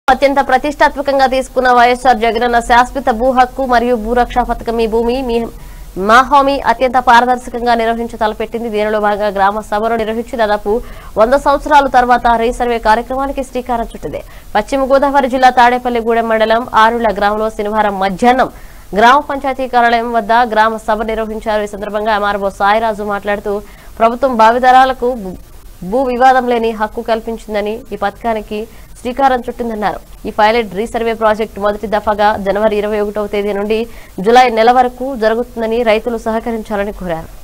అత్యంత ప్రతిష్టాత్మకంగా తీసుకున్న వైఎస్ఆర్ జగనన్న శాశ్వత భూ హక్కు మరియు భూరక్షా పథకం ఈ భూమి మీ మా హామీ అత్యంత పారదర్శకంగా నిర్వహించి తలపెట్టింది దీనిలో భాగంగా గ్రామ సభను నిర్వహించి దాదాపు వంద సంవత్సరాల తర్వాత రీసర్వే కార్యక్రమానికి శ్రీకారం చుట్టింది పశ్చిమ గోదావరి జిల్లా తాడేపల్లిగూడెం మండలం ఆరుల గ్రామంలో శనివారం మధ్యాహ్నం గ్రామ పంచాయతీ కార్యాలయం వద్ద గ్రామ సభ నిర్వహించారు ఈ సందర్భంగా ఎంఆర్ఓ సాయిరాజు మాట్లాడుతూ ప్రభుత్వం భావితరాలకు భూ- భూ వివాదం లేని హక్కు కల్పించిందని ఈ పథకానికి శ్రీకారం చుట్టిందన్నారు ఈ పైలట్ రీసర్వే ప్రాజెక్టు మొదటి దఫాగా జనవరి ఇరవై ఒకటవ తేదీ నుండి జులై నెల వరకు జరుగుతుందని రైతులు సహకరించాలని కోరారు